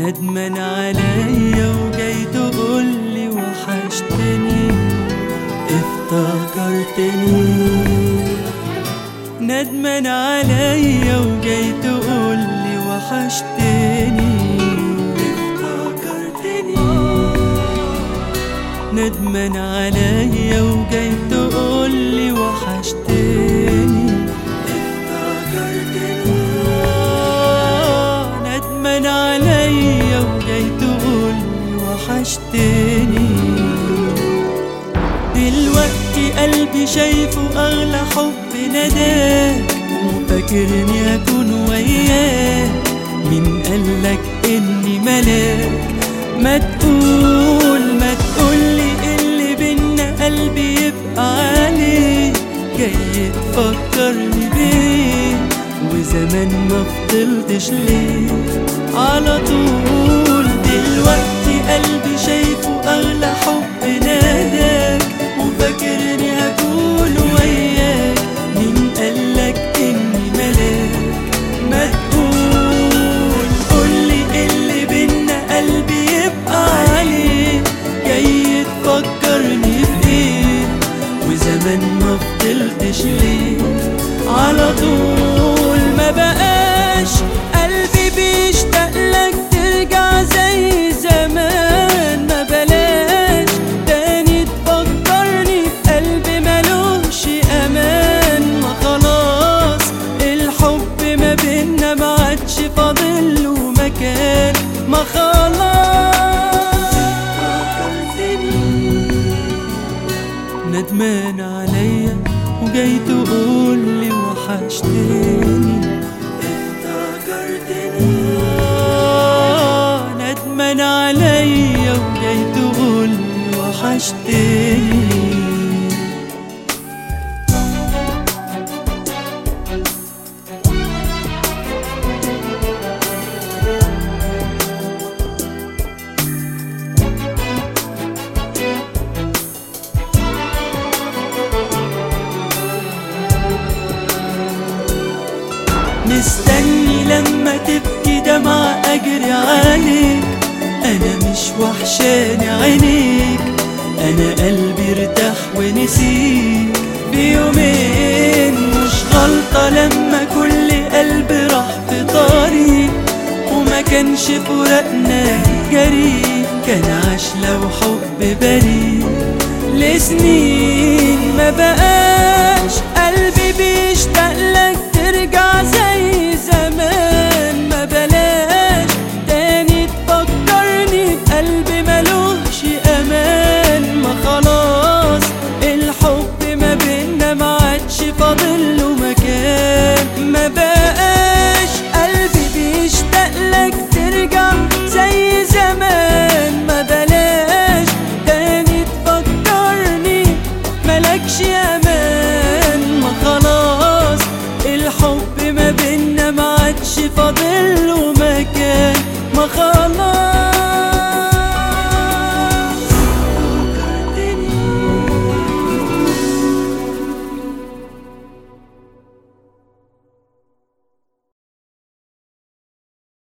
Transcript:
ندمان عليا وجاي تقولي وحشتني افتكرتني ندمان عليا وجاي تقولي وحشتني افتكرتني ندمان عليا وجاي تقولي وحشتني افتكرتني آه، ندمان عليا وجاي تقولي وحشتني دلوقتي قلبي شايفه أغلى حب نداك وفاكرني أكون وياك مين قالك إني ملاك ما تقول ما تقولي اللي بينا قلبي يبقى عليه جاي تفكرني بيه وزمان ما فضلتش ليه على طول دلوقتي قلبي شايفه أغلى حب ناداك وفاكرني هكون وياك مين قالك إني ملاك ما تقول قولي اللي بينا قلبي يبقى عليه جاي تفكرني بإيه وزمان ما فضلتش ليه على طول ما بقاش قلبي بيشتاق لك ترجع زي زمان ما بلاش تاني تفكرني بقلبي ملوش امان ما خلاص الحب ما بينا ما عادش فاضل له مكان ما خلاص ندمان عليا وجاي تقولي وحشتني افتكرتني آه، ندمان عليا وجاي تقولي وحشتني مستني لما تبكي دمع اجري عليك انا مش وحشاني عينيك انا قلبي ارتاح ونسيك بيومين مش غلطة لما كل قلب راح في طريق وما كانش فراقنا جريء كان عاش لو حب بريء لسنين ما بقاش قلبي بيشتاق لك ترجع زي زمان ما بلاش تاني تفكرني بقلبي ملوش امان ما خلاص الحب ما بينا ما عادش فاضل له مكان ما بقاش قلبي بيشتاق لك ترجع زي زمان ما بلاش تاني تفكرني ملكش امان ما خلاص الحب ما بينا ما عادش فاضل له مكان ما خلاص